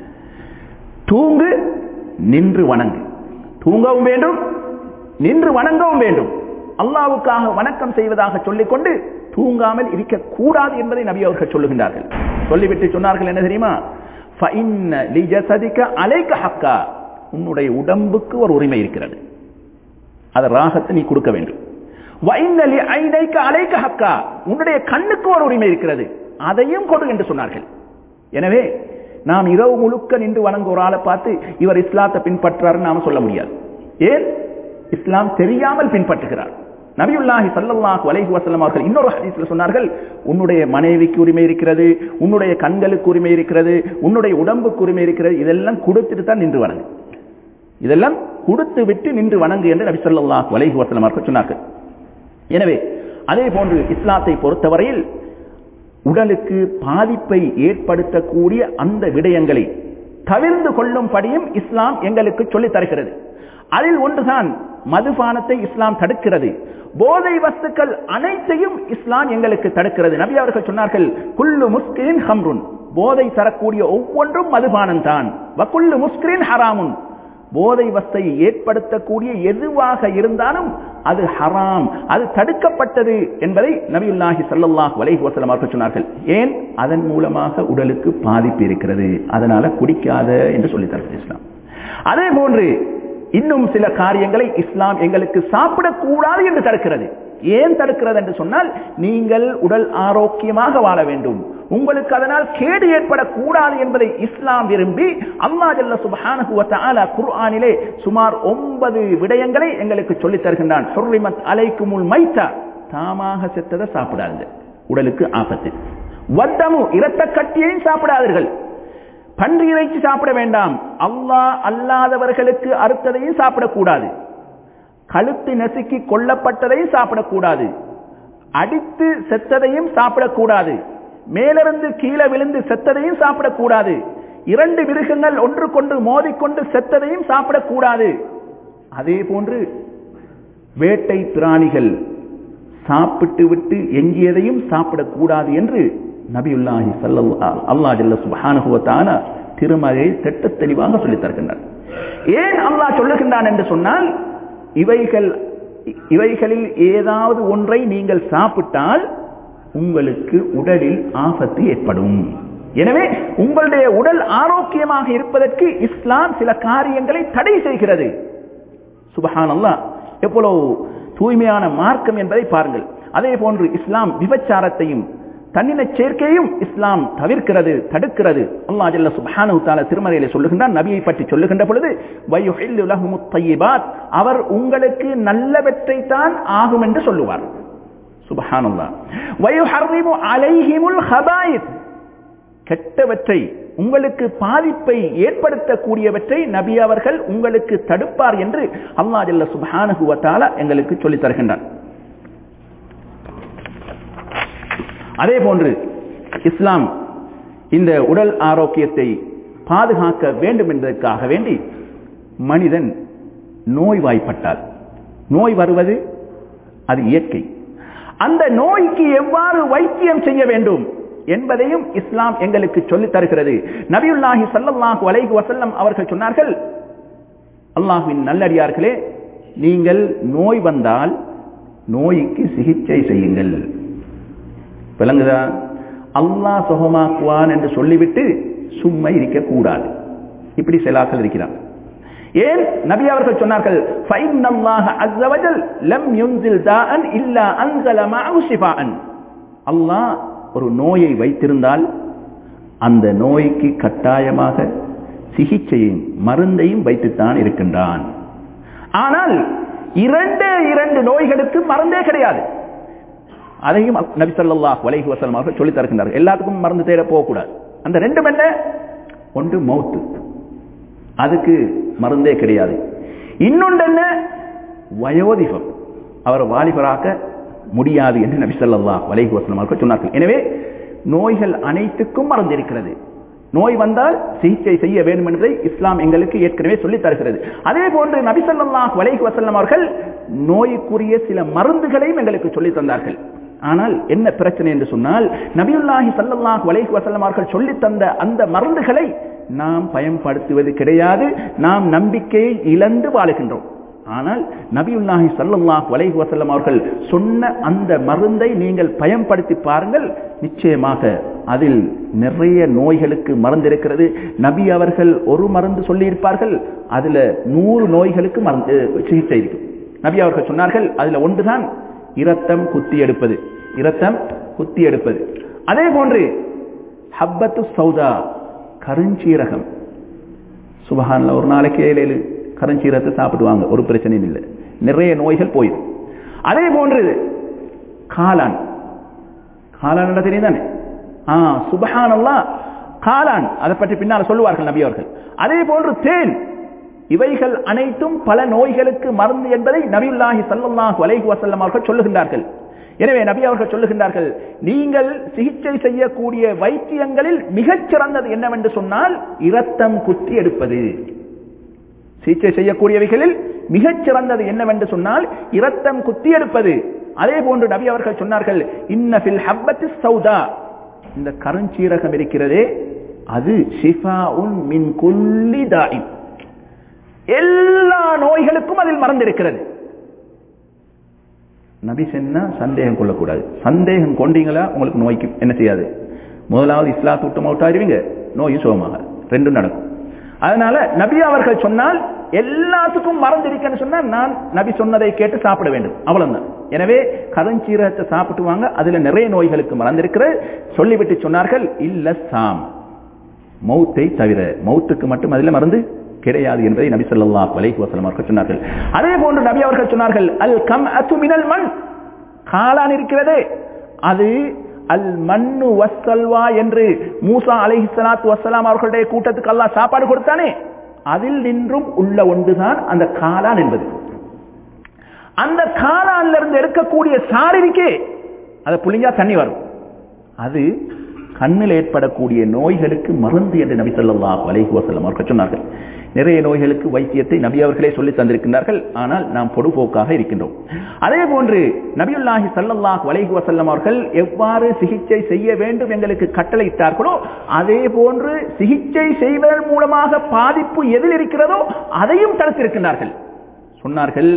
தூங்கு நின்று வணங்கு தூங்கவும் வேண்டும் நின்று வணங்கவும் வேண்டும் அல்லாவுக்காக வணக்கம் செய்வதாக சொல்லிக்கொண்டு தூங்காமல் இருக்கக்கூடாது என்பதை நபி அவர்கள் சொல்லுகின்றார்கள் சொல்லிவிட்டு சொன்னார்கள் என்ன தெரியுமா அலைக்க ஹக்கா உன்னுடைய உடம்புக்கு ஒரு உரிமை இருக்கிறது அதை ராகத்தை நீ கொடுக்க வேண்டும் அலைக்க ஹக்கா உன்னுடைய கண்ணுக்கு ஒரு உரிமை இருக்கிறது அதையும் கொடு என்று சொன்னார்கள் எனவே நாம் இரவு முழுக்க நின்று வணங்க ஒரு ஆளை பார்த்து இவர் இஸ்லாத்தை பின்பற்றாருன்னு நாம சொல்ல முடியாது ஏன் இஸ்லாம் தெரியாமல் பின்பற்றுகிறார் நபியுல்லாஹி சல்லல்லாஹு அலைஹி வஸல்லம் அவர்கள் இன்னொரு ஹதீஸ்ல சொன்னார்கள் உன்னுடைய மனைவிக்கு உரிமை இருக்கிறது உன்னுடைய கண்களுக்கு உரிமை இருக்கிறது உன்னுடைய உடம்புக்கு உரிமை இருக்கிறது இதெல்லாம் கொடுத்துட்டு தான் நின்று வணங்கு இதெல்லாம் கொடுத்து விட்டு நின்று வணங்கு என்று நபி ஸல்லல்லாஹு அலைஹி வஸல்லம் அவர்கள் சொன்னார்கள் எனவே அதே போன்று இஸ்லாத்தை பொறுத்தவரையில் உடலுக்கு பாதிப்பை ஏற்படுத்தக்கூடிய அந்த விடயங்களை தவிர்ந்து கொள்ளும்படியும் இஸ்லாம் எங்களுக்கு சொல்லித் தருகிறது அதில் ஒன்றுதான் மதுபானத்தை இஸ்லாம் தடுக்கிறது போதை வஸ்துக்கள் அனைத்தையும் இஸ்லாம் எங்களுக்கு தடுக்கிறது நபி அவர்கள் சொன்னார்கள் குல்லு முஸ்கிரின் ஹம்ருன் போதை தரக்கூடிய ஒவ்வொன்றும் மதுபானம் தான் வக்குல்லு முஸ்கிரின் ஹராமுன் போதை வஸ்தை ஏற்படுத்தக்கூடிய எதுவாக இருந்தாலும் அது ஹராம் அது தடுக்கப்பட்டது என்பதை நபியுல்லாஹி சல்லல்லாஹ் வலைஹி வஸல்லம் அவர்கள் சொன்னார்கள் ஏன் அதன் மூலமாக உடலுக்கு பாதிப்பு இருக்கிறது அதனால குடிக்காத என்று சொல்லி தருகிறது இஸ்லாம் அதே போன்று இன்னும் சில காரியங்களை இஸ்லாம் எங்களுக்கு சாப்பிடக்கூடாது என்று தடுக்கிறது ஏன் தடுக்கிறது என்று சொன்னால் நீங்கள் உடல் ஆரோக்கியமாக வாழ வேண்டும் உங்களுக்கு அதனால் கேடு ஏற்படக்கூடாது என்பதை இஸ்லாம் விரும்பி அம்மா ஜல்ல சுபஹானஹு வ தஆலா குர்ஆனிலே சுமார் ஒன்பது விடயங்களை எங்களுக்கு சொல்லித் தருகின்றான் ஹுர்ரிமத் அலைக்குமுல் மைத்தா தாமாக செத்ததை சாப்பிடாது உடலுக்கு ஆபத்து வத்தமு இரத்த கட்டியையும் சாப்பிடாதீர்கள் பன்றி இறைச்சி சாப்பிட வேண்டாம் அல்லாஹ் அல்லாதவர்களுக்கு அறுத்ததையும் சாப்பிடக்கூடாது கழுத்து நசுக்கி கொல்லப்பட்டதையும் சாப்பிடக்கூடாது அடித்து செத்ததையும் சாப்பிடக்கூடாது மேலிருந்து கீழே விழுந்து செத்ததையும் சாப்பிடக்கூடாது இரண்டு மிருகங்கள் ஒன்று கொண்டு மோதிக்கொண்டு செத்ததையும் சாப்பிடக்கூடாது அதே போன்று வேட்டை பிராணிகள் சாப்பிட்டு விட்டு எஞ்சியதையும் சாப்பிடக்கூடாது என்று நபியுல்லாஹி சல்லல்லா அல்லா ஜல்ல சுபஹானுவத்தான திருமலை திட்ட தெளிவாக சொல்லித் தருகின்றார் ஏன் அல்லாஹ் சொல்லுகின்றான் என்று சொன்னால் இவைகள் இவைகளில் ஏதாவது ஒன்றை நீங்கள் சாப்பிட்டால் உங்களுக்கு உடலில் ஆபத்து ஏற்படும் எனவே உங்களுடைய உடல் ஆரோக்கியமாக இருப்பதற்கு இஸ்லாம் சில காரியங்களை தடை செய்கிறது சுபஹான் அல்லா எவ்வளவு தூய்மையான மார்க்கம் என்பதை பாருங்கள் அதே போன்று இஸ்லாம் விபச்சாரத்தையும் தன்னின சேர்க்கையும் இஸ்லாம் தவிர்க்கிறது தடுக்கிறது அல்லா ஜல்ல சுப்ஹானு தால திருமறையிலே சொல்லுகின்றான் நபியை பற்றி சொல்லுகின்ற பொழுது வயுஹில்லு லஹுமுத் தய்யிபாத் அவர் உங்களுக்கு நல்லவற்றை தான் ஆகும் என்று சொல்லுவார் சுபஹானல்லாஹ் வயுஹர்ரிமு அலைஹிமுல் ஹபாயித் கெட்டவற்றை உங்களுக்கு பாதிப்பை ஏற்படுத்தக்கூடியவற்றை நபி அவர்கள் உங்களுக்கு தடுப்பார் என்று அல்லா ஜல்ல சுப்ஹானஹு வ தஆலா எங்களுக்கு சொல்லித் தருகின்றான் அதே போன்று இஸ்லாம் இந்த உடல் ஆரோக்கியத்தை பாதுகாக்க வேண்டும் என்பதற்காக வேண்டி மனிதன் நோய்வாய்ப்பட்டால் நோய் வருவது அது இயற்கை அந்த நோய்க்கு எவ்வாறு வைத்தியம் செய்ய வேண்டும் என்பதையும் இஸ்லாம் எங்களுக்கு சொல்லித் தருகிறது நபியுல்லாஹி சல்லல்லாஹு அலைஹி வஸல்லம் அவர்கள் சொன்னார்கள் அல்லாஹ்வின் நல்லடியார்களே நீங்கள் நோய் வந்தால் நோய்க்கு சிகிச்சை செய்யுங்கள் விளங்குதா அல்லாஹ் சுகமாக்குவான் என்று சொல்லிவிட்டு சும்மா இருக்கக்கூடாது இப்படி சிலாக்கள் இருக்கிறார் ஏன் நபி அவர்கள் சொன்னார்கள் ஃபைன்னல்லாஹ அஸ்ஸவஜல் லம் யுன்சில் தாஅன் இல்லா அன்ஸல மஅஹு ஷிஃபாஅன் அல்லாஹ் ஒரு நோயை வைத்திருந்தால் அந்த நோய்க்கு கட்டாயமாக சிகிச்சையும் மருந்தையும் வைத்துத்தான் இருக்கின்றான் ஆனால் இரண்டே இரண்டு நோய்களுக்கு மருந்தே கிடையாது அதையும் நபி ஸல்லல்லாஹு அலைஹி வஸல்லம் அவர்கள் சொல்லி தருகின்றார்கள் எல்லாத்துக்கும் மருந்து தேட போகக்கூடாது அந்த ரெண்டும் என்ன ஒன்று மௌத்து அதுக்கு மருந்தே கிடையாது இன்னொன்று என்ன வயோதிபம் அவர் வாலிபராக்க முடியாது என்று நபி ஸல்லல்லாஹு அலைஹி வஸல்லம் அவர்கள் சொன்னார்கள் எனவே நோய்கள் அனைத்துக்கும் மருந்து இருக்கிறது நோய் வந்தால் சிகிச்சை செய்ய வேண்டும் என்பதை இஸ்லாம் எங்களுக்கு ஏற்கனவே சொல்லித் தருகிறது அதே போன்று நபி ஸல்லல்லாஹு அலைஹி வஸல்லம் அவர்கள் நோய்க்குரிய சில மருந்துகளையும் எங்களுக்கு சொல்லித் தந்தார்கள் ஆனால் என்ன பிரச்சனை என்று சொன்னால் நபியுல்லாஹி சல்லல்லாஹு அலைஹி வஸல்லம் அவர்கள் சொல்லித் தந்த அந்த மருந்துகளை நாம் பயன்படுத்துவது கிடையாது நாம் நம்பிக்கையை இழந்து வாழுகின்றோம் ஆனால் நபியுல்லாஹி சல்லல்லாஹு அலைஹி வஸல்லம் அவர்கள் சொன்ன அந்த மருந்தை நீங்கள் பயன்படுத்தி பாருங்கள் நிச்சயமாக அதில் நிறைய நோய்களுக்கு மருந்து இருக்கிறது நபி அவர்கள் ஒரு மருந்து சொல்லி இருப்பார்கள் அதுல நூறு நோய்களுக்கு மருந்து சிகிச்சை இருக்கும் நபி அவர்கள் சொன்னார்கள் அதுல ஒன்றுதான் இரத்தம் குத்தி எடுப்பது இரத்தம் குத்தி எடுப்பது அதே போன்று ஹப்பத்து சௌதா கருஞ்சீரகம் சுபஹான்ல ஒரு நாளைக்கு ஏழு ஏழு கருஞ்சீரகத்தை சாப்பிடுவாங்க ஒரு பிரச்சனையும் இல்லை நிறைய நோய்கள் போயிடும் அதே போன்று காளான் காளான் தெரியும் தானே ஆ சுபஹானல்லா காளான் அதை பற்றி பின்னால் சொல்லுவார்கள் நபி அவர்கள் அதே போன்று தேன் இவைகள் அனைத்தும் பல நோய்களுக்கு மருந்து என்பதை நபியுல்லாஹி சல்லல்லாஹு அலைஹி வஸல்லம் அவர்கள் சொல்லுகின்றார்கள் எனவே நபி அவர்கள் சொல்லுகின்றார்கள் நீங்கள் சிகிச்சை செய்யக்கூடிய வைத்தியங்களில் மிகச் சிறந்தது என்னவென்று சொன்னால் இரத்தம் குத்தி எடுப்பது சிகிச்சை செய்யக்கூடியவைகளில் மிகச் சிறந்தது என்னவென்று சொன்னால் இரத்தம் குத்தியெடுப்பது அதே போன்று நபி அவர்கள் சொன்னார்கள் இன்னபில் ஹப்பத்தி சௌதா இந்த கருஞ்சீரகம் இருக்கிறதே அது ஷிஃபாஉன் மின் குல்லி தாயிம் எல்லா நோய்களுக்கும் அதில் மறந்திருக்கிறது நபி சொன்னா சந்தேகம் கொள்ளக்கூடாது சந்தேகம் கொண்டீங்களா உங்களுக்கு நோய்க்கு என்ன செய்யாது முதலாவது இஸ்லாத்து விட்டு மவுட்டாயிருவீங்க நோயும் சுகமாக ரெண்டும் நடக்கும் அதனால நபி அவர்கள் சொன்னால் எல்லாத்துக்கும் மறந்திருக்கன்னு சொன்னா நான் நபி சொன்னதை கேட்டு சாப்பிட வேண்டும் அவ்வளவுதான் எனவே கருஞ்சீரகத்தை சாப்பிட்டு வாங்க அதுல நிறைய நோய்களுக்கு மறந்திருக்கிற சொல்லிவிட்டு சொன்னார்கள் இல்ல சாம் மௌத்தை தவிர மௌத்துக்கு மட்டும் அதில் மறந்து கிடையாது என்பதை நபி ஸல்லல்லாஹு அலைஹி வஸல்லம் அவர்கள் சொன்னார்கள் அதே போன்று நபி அவர்கள் சொன்னார்கள் அல் கம் அத்து மினல் மண் காளான் இருக்கிறதே அது அல் மண்ணு வசல்வா என்று மூசா அலைஹி ஸலாத்து வஸ்ஸலாம் அவர்களுடைய கூட்டத்துக்கு அல்லாஹ் சாப்பாடு கொடுத்தானே அதில் நின்றும் உள்ள ஒன்றுதான் அந்த காளான் என்பது அந்த காளான்ல இருந்து எடுக்கக்கூடிய சாறு இருக்கே அதை புளிஞ்சா தண்ணி வரும் அது கண்ணில் ஏற்படக்கூடிய நோய்களுக்கு மருந்து என்று நபி ஸல்லல்லாஹு அலைஹி வஸல்லம் அவர்கள் சொன்னார்கள் நிறைய நோய்களுக்கு வைத்தியத்தை நபி அவர்களே சொல்லி தந்திருக்கின்றார்கள் ஆனால் நாம் பொடுபோக்காக இருக்கின்றோம் அதே போன்று நபியுல்லாஹி ஸல்லல்லாஹு அலைஹி வஸல்லம் அவர்கள் எவ்வாறு சிகிச்சை செய்ய வேண்டும் எங்களுக்கு கட்டளையிட்டார்களோ அதே போன்று சிகிச்சை செய்வதன் மூலமாக பாதிப்பு எதில் இருக்கிறதோ அதையும் தடுத்திருக்கின்றார்கள் சொன்னார்கள்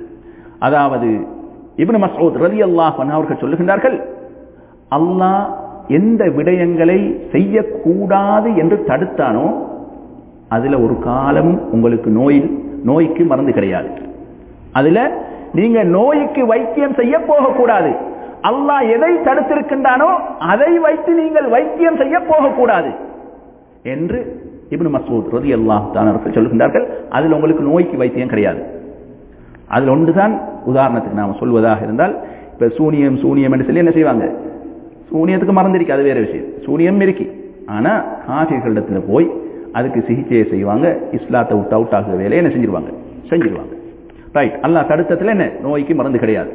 அதாவது இப்னு மஸ்ஊத் ரலியல்லாஹு அன்ஹு அவர்கள் சொல்லுகின்றார்கள் அல்லாஹ் எந்த விடயங்களை செய்யக்கூடாது என்று தடுத்தானோ அதுல ஒரு காலமும் உங்களுக்கு நோய் நோய்க்கு மருந்து கிடையாது அதுல நீங்க நோய்க்கு வைத்தியம் செய்ய போகக்கூடாது அல்லாஹ் எதை தடுத்திருக்கின்றானோ அதை வைத்து நீங்கள் வைத்தியம் செய்ய போகக்கூடாது என்று இப்னு மசூத் ரதி அல்லாஹ் அவர்கள் சொல்லுகின்றார்கள் அதில் உங்களுக்கு நோய்க்கு வைத்தியம் கிடையாது அதில் ஒன்றுதான் உதாரணத்துக்கு நாம் சொல்வதாக இருந்தால் இப்ப சூனியம் சூனியம் என்று சொல்லி என்ன செய்வாங்க சூனியத்துக்கு மறந்திருக்கு அது வேற விஷயம் சூனியம் இருக்கு ஆனா காஃபிகளிடத்துல போய் அதுக்கு சிகிச்சையை செய்வாங்க இஸ்லாத்தை விட்டு அவுட் ஆகுற வேலையை என்ன செஞ்சிருவாங்க செஞ்சிருவாங்க ரைட் அல்லாஹ் தடுத்தத்தில் என்ன நோய்க்கு மருந்து கிடையாது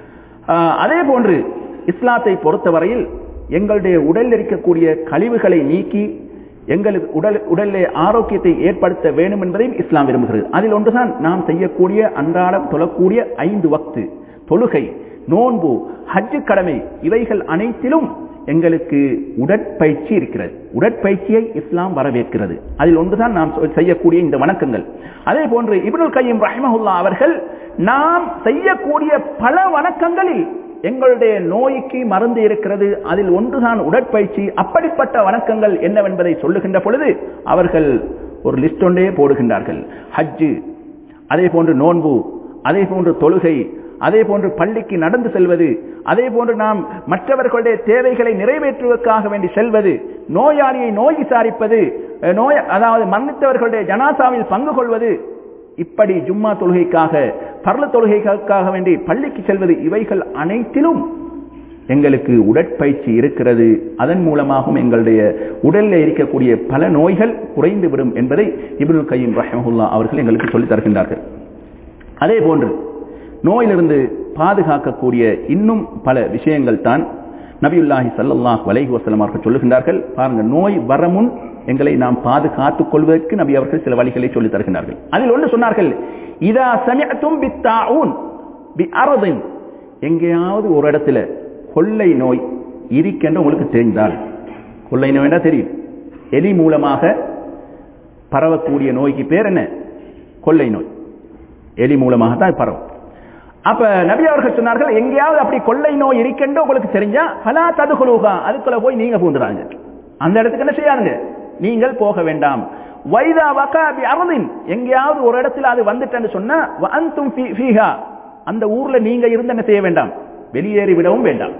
அதே போன்று இஸ்லாத்தை பொறுத்தவரையில் எங்களுடைய உடலில் இருக்கக்கூடிய கழிவுகளை நீக்கி எங்களுக்கு உடல் உடலிலே ஆரோக்கியத்தை ஏற்படுத்த வேண்டும் என்பதையும் இஸ்லாம் விரும்புகிறது அதில் ஒன்றுதான் நாம் செய்யக்கூடிய அன்றாடம் தொழக்கூடிய ஐந்து வக்து தொழுகை நோன்பு ஹஜ்ஜு கடமை இவைகள் அனைத்திலும் எங்களுக்கு உடற்பயிற்சி இருக்கிறது உடற்பயிற்சியை இஸ்லாம் வரவேற்கிறது அதில் ஒன்றுதான் நாம் செய்யக்கூடிய இந்த வணக்கங்கள் அதே போன்று இப்னுல் கையம் ரஹ்மஹுல்லா அவர்கள் நாம் செய்யக்கூடிய பல வணக்கங்களில் எங்களுடைய நோய்க்கு மருந்து இருக்கிறது அதில் ஒன்றுதான் உடற்பயிற்சி அப்படிப்பட்ட வணக்கங்கள் என்னவென்பதை சொல்லுகின்ற பொழுது அவர்கள் ஒரு லிஸ்ட் ஒன்றே போடுகின்றார்கள் ஹஜ்ஜு அதே போன்று நோன்பு அதே போன்று தொழுகை அதே போன்று பள்ளிக்கு நடந்து செல்வது அதே போன்று நாம் மற்றவர்களுடைய தேவைகளை நிறைவேற்றுவதற்காக வேண்டி செல்வது நோயாளியை நோய் விசாரிப்பது நோய் அதாவது மன்னித்தவர்களுடைய ஜனாசாவில் பங்கு கொள்வது இப்படி ஜும்மா தொழுகைக்காக பர்ல தொழுகைக்காக வேண்டி பள்ளிக்கு செல்வது இவைகள் அனைத்திலும் எங்களுக்கு உடற்பயிற்சி இருக்கிறது அதன் மூலமாகவும் எங்களுடைய உடலில் இருக்கக்கூடிய பல நோய்கள் குறைந்து விடும் என்பதை இப்னுல் கையும் ரஹமுல்லா அவர்கள் எங்களுக்கு சொல்லித் தருகின்றார்கள் அதே போன்று நோயிலிருந்து பாதுகாக்கக்கூடிய இன்னும் பல விஷயங்கள் தான் நபியுல்லாஹி சல்லாஹ் வலைஹி வசலம் அவர்கள் சொல்லுகின்றார்கள் பாருங்க நோய் வரமுன் எங்களை நாம் பாதுகாத்துக் கொள்வதற்கு நபி அவர்கள் சில வழிகளை சொல்லி தருகின்றார்கள் அதில் ஒன்று சொன்னார்கள் இதா சமயத்தும் பித்தாவுன் பி அரதின் எங்கேயாவது ஒரு இடத்துல கொள்ளை நோய் இருக்கின்ற உங்களுக்கு தெரிந்தால் கொள்ளை நோய்னா தெரியும் எலி மூலமாக பரவக்கூடிய நோய்க்கு பேர் என்ன கொள்ளை நோய் எலி மூலமாக தான் பரவும் அப்ப நபி அவர்கள் சொன்னார்கள் எங்கேயாவது அப்படி கொள்ளை நோய் இருக்கின்ற உங்களுக்கு தெரிஞ்சா பலா ததுகுலூகா அதுக்குள்ள போய் நீங்க பூந்துறாங்க அந்த இடத்துக்கு என்ன செய்யாதுங்க நீங்கள் போக வேண்டாம் வைதா வகாபி அரதின் எங்கேயாவது ஒரு இடத்துல அது வந்துட்டேன்னு சொன்னா அந்தும் ஃபீஹா அந்த ஊர்ல நீங்க இருந்து என்ன செய்ய வேண்டாம் வெளியேறி விடவும் வேண்டாம்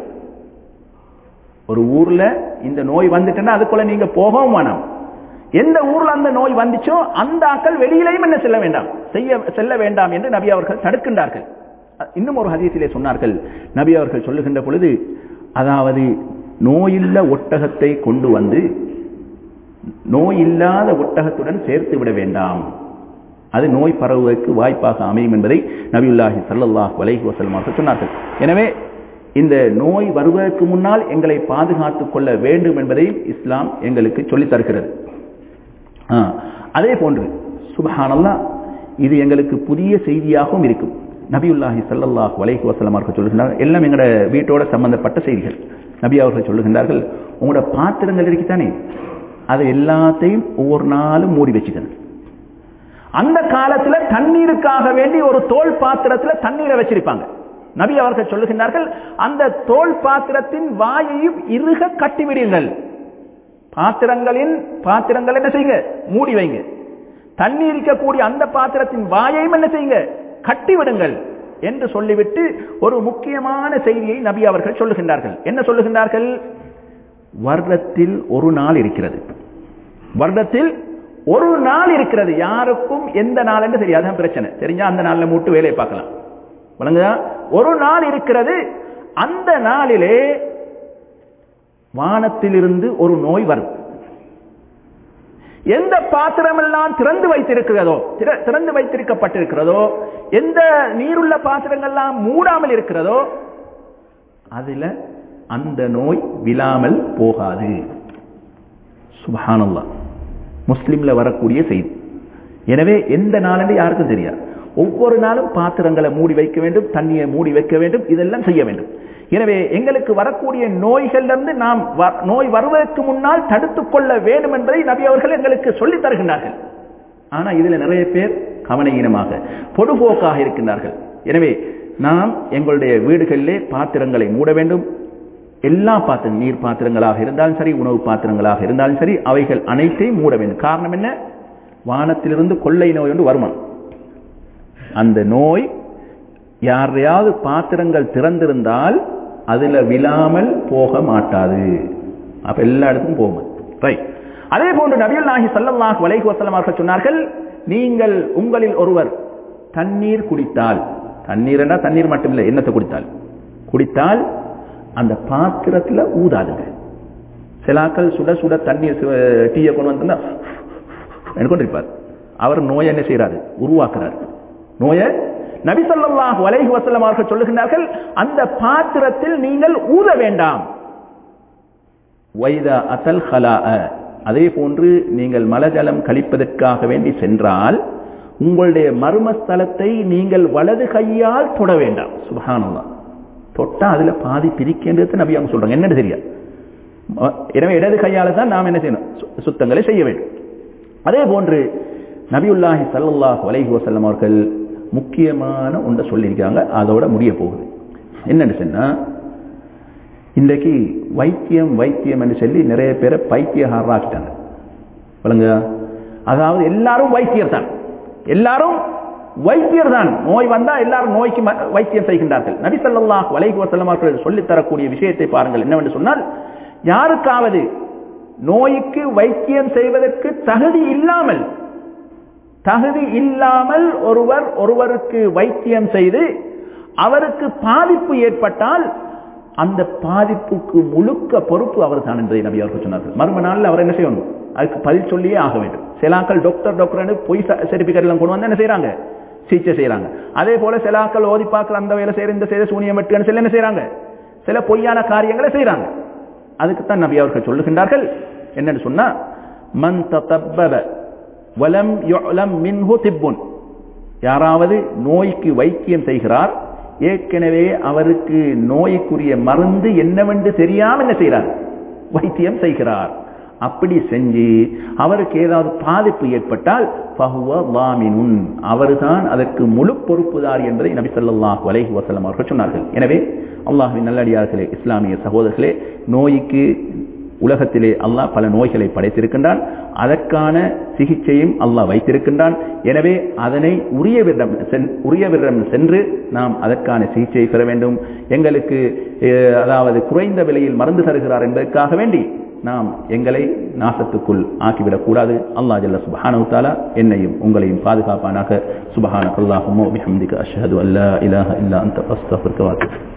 ஒரு ஊர்ல இந்த நோய் வந்துட்டேன்னா அதுக்குள்ள நீங்க போகவும் வேணாம் எந்த ஊர்ல அந்த நோய் வந்துச்சோ அந்த ஆக்கள் வெளியிலையும் என்ன செல்ல வேண்டாம் செய்ய செல்ல வேண்டாம் என்று நபி அவர்கள் தடுக்கின்றார்கள் இன்னும் ஒரு ஹதீசிலே சொன்னார்கள் நபி அவர்கள் சொல்லுகின்ற பொழுது அதாவது நோயில்ல ஒட்டகத்தை கொண்டு வந்து நோய் இல்லாத ஒட்டகத்துடன் சேர்த்து விட வேண்டாம் அது நோய் பரவுவதற்கு வாய்ப்பாக அமையும் என்பதை நபியுல்லாஹி சல்லாஹ் வலைஹி வசல்மாக சொன்னார்கள் எனவே இந்த நோய் வருவதற்கு முன்னால் எங்களை பாதுகாத்துக் கொள்ள வேண்டும் என்பதையும் இஸ்லாம் எங்களுக்கு சொல்லித் தருகிறது அதே போன்று சுபஹானல்லா இது எங்களுக்கு புதிய செய்தியாகவும் இருக்கும் நபியுல்லாஹி ஸல்லல்லாஹு அலைஹி வஸல்லம் அவர்கள் சொல்லுகின்றார்கள் எல்லாம் எங்களோட வீட்டோட சம்பந்தப்பட்ட செய்திகள் நபி அவர்கள் சொல்லுகின்றார்கள் உங்களோட பாத்திரங்கள் இருக்குதானே அதை எல்லாத்தையும் ஒவ்வொரு நாளும் மூடி வச்சுக்கணும் அந்த காலத்துல தண்ணீருக்காக வேண்டி ஒரு தோல் பாத்திரத்துல தண்ணீரை வச்சிருப்பாங்க நபி அவர்கள் சொல்லுகின்றார்கள் அந்த தோல் பாத்திரத்தின் வாயையும் இறுக கட்டிவிடுங்கள் பாத்திரங்களின் பாத்திரங்கள் என்ன செய்யுங்க மூடி வைங்க தண்ணி இருக்கக்கூடிய அந்த பாத்திரத்தின் வாயையும் என்ன செய்யுங்க கட்டி விடுங்கள் என்று சொல்லிவிட்டு ஒரு முக்கியமான செய்தியை நபி அவர்கள் சொல்லுகின்றார்கள் என்ன சொல்லுகின்றார்கள் வருடத்தில் ஒரு நாள் இருக்கிறது வருடத்தில் ஒரு நாள் இருக்கிறது யாருக்கும் எந்த நாள் என்று தெரியாது அதான் பிரச்சனை தெரிஞ்சா அந்த நாள்ல மூட்டு வேலையை பார்க்கலாம் வழங்குதா ஒரு நாள் இருக்கிறது அந்த நாளிலே வானத்திலிருந்து ஒரு நோய் வரும் எந்த பாத்திரம் எல்லாம் திறந்து வைத்திருக்கிறதோ திற- திறந்து வைத்திருக்கப்பட்டிருக்கிறதோ எந்த நீருள்ள பாத்திரங்கள்லாம் மூடாமல் இருக்கிறதோ அதுல அந்த நோய் விழாமல் போகாது சுபஹானல்லாஹ் முஸ்லிம்ல வரக்கூடிய செய்தி எனவே எந்த நாளென்று யாருக்கும் தெரியாது ஒவ்வொரு நாளும் பாத்திரங்களை மூடி வைக்க வேண்டும் தண்ணியை மூடி வைக்க வேண்டும் இதெல்லாம் செய்ய வேண்டும் எனவே எங்களுக்கு வரக்கூடிய நோய்களிலிருந்து நாம் வ- நோய் வருவதற்கு முன்னால் தடுத்துக் கொள்ள வேண்டும் என்பதை நபி அவர்கள் எங்களுக்கு சொல்லித் தருகின்றார்கள் ஆனா இதுல நிறைய பேர் கவனஈனமாக பொடுபோக்காக இருக்கின்றார்கள் எனவே நாம் எங்களுடைய வீடுகளிலே பாத்திரங்களை மூட வேண்டும் எல்லா பாத்திரம் நீர் பாத்திரங்களாக இருந்தாலும் சரி உணவு பாத்திரங்களாக இருந்தாலும் சரி அவைகள் அனைத்தையும் மூட வேண்டும் காரணம் என்ன வானத்திலிருந்து கொள்ளை நோய் ஒன்று வருமானம் அந்த நோய் யாரையாவது பாத்திரங்கள் திறந்திருந்தால் அதுல விழாமல் போக மாட்டாது அப்ப எல்லா இடத்துக்கும் போகும் ரைட் அதே போன்று நபிகள் நாகி ஸல்லல்லாஹு அலைஹி வஸல்லம் அவர்கள் சொன்னார்கள் நீங்கள் உங்களில் ஒருவர் தண்ணீர் குடித்தால் தண்ணீர் என்றா தண்ணீர் மட்டும் இல்லை என்னத்தை குடித்தால் குடித்தால் அந்த பாத்திரத்துல ஊதாதுங்க சிலாக்கள் சுட சுட தண்ணீர் சு- டீயை கொண்டு வந்தா கொண்டிருப்பார் அவர் நோயை என்ன செய்யறாரு உருவாக்குறாரு நோயை நபி ஸல்லல்லாஹு அலைஹி வஸல்லம் அவர்கள் சொல்லுகின்றார்கள் அந்த பாத்திரத்தில் நீங்கள் ஊத வேண்டாம் வைதா அசல் ஹலாஅ அதே போன்று நீங்கள் மலஜலம் கழிப்பதற்காக வேண்டி சென்றால் உங்களுடைய மர்மஸ்தலத்தை நீங்கள் வலது கையால் தொட வேண்டாம் சுபஹானல்லாஹ் தொட்டா அதுல பாதி பிரிக்கின்றது நபி அவங்க சொல்றாங்க என்னன்னு தெரியாது அஹ் எனவே இடது கையால தான் நாம் என்ன செய்யணும் சு- சுத்தங்களை செய்ய வேண்டும் அதே போன்று நபியுல்லாஹி ஸல்லல்லாஹு அலைஹி வஸல்லம் அவர்கள் முக்கியமான ஒன்றை சொல்லியிருக்காங்க அதோட முடிய போகுது என்னன்னு சொன்னா இன்றைக்கு வைத்தியம் வைத்தியம் என்று சொல்லி நிறைய பேரை பைத்தியகாரராக்கிட்டாங்க விளங்க அதாவது எல்லாரும் வைத்தியர் தான் எல்லாரும் வைத்தியர் தான் நோய் வந்தா எல்லாரும் நோய்க்கு ம- வைத்தியம் செய்கின்றார்கள் நபி ஸல்லல்லாஹு அலைஹி வஸல்லம் அவர்கள் சொல்லித் தரக்கூடிய விஷயத்தை பாருங்கள் என்னவென்று சொன்னால் யாருக்காவது நோய்க்கு வைத்தியம் செய்வதற்கு தகுதி இல்லாமல் தகுதி இல்லாமல் ஒருவர் ஒருவருக்கு வைத்தியம் செய்து அவருக்கு பாதிப்பு ஏற்பட்டால் அந்த பாதிப்புக்கு முழுக்க பொறுப்பு அவர் தான் என்பதை நபி அவர்கள் சொன்னார்கள் மர்ம நாளில் அவர் என்ன செய்யணும் அதுக்கு பதில் சொல்லியே ஆக வேண்டும் சிலாக்கள் டாக்டர் டாக்டர் பொய் சர்டிபிகேட் எல்லாம் கொண்டு வந்து என்ன செய்றாங்க சிகிச்சை செய்றாங்க அதே போல சிலாக்கள் ஓதி பார்க்கிற அந்த வேலை செய்யற இந்த செய்த சூனியம் வெட்டுன்னு சொல்லி என்ன செய்றாங்க சில பொய்யான காரியங்களை செய்றாங்க அதுக்குத்தான் நபி அவர்கள் சொல்லுகின்றார்கள் என்னன்னு சொன்னா மன் தத்தப்பப வலம் யுலம் மின்ஹு திப்புன் யாராவது நோய்க்கு வைத்தியம் செய்கிறார் ஏற்கனவே அவருக்கு நோய்க்குரிய மருந்து என்னவென்று தெரியாம என்ன செய்கிறார் வைத்தியம் செய்கிறார் அப்படி செஞ்சு அவருக்கு ஏதாவது பாதிப்பு ஏற்பட்டால் ஃபஹுவ லாமினுன் அவர்தான் அதற்கு முழு பொறுப்புதார் என்பதை நபி ஸல்லல்லாஹு அலைஹி வஸல்லம் அவர்கள் சொன்னார்கள் எனவே அல்லாஹ்வின் நல்லடியார்களே இஸ்லாமிய சகோதரர்களே நோய்க்கு உலகத்திலே அல்லாஹ் பல நோய்களை படைத்திருக்கின்றான் அதற்கான சிகிச்சையும் அல்லாஹ் வைத்திருக்கின்றான் எனவே அதனை உரியவரிடம் சென்- உரியவரிடம் சென்று நாம் அதற்கான சிகிச்சையை பெற வேண்டும் எங்களுக்கு அஹ், அதாவது குறைந்த விலையில் மருந்து தருகிறார் என்பதற்காக வேண்டி நாம் எங்களை நாசத்துக்குள் ஆக்கிவிடக் கூடாது அல்லாஹ் ஜல்ல சுபஹானஹு தஆலா என்னையும் உங்களையும் பாதுகாப்பானாக சுபஹானக்கல்லாஹும்ம வபிஹம்திக அஷ்ஹது அல்லா இலாஹ இல்லா அன்த அஸ்தக்ஃபிருக வ அத்தூபு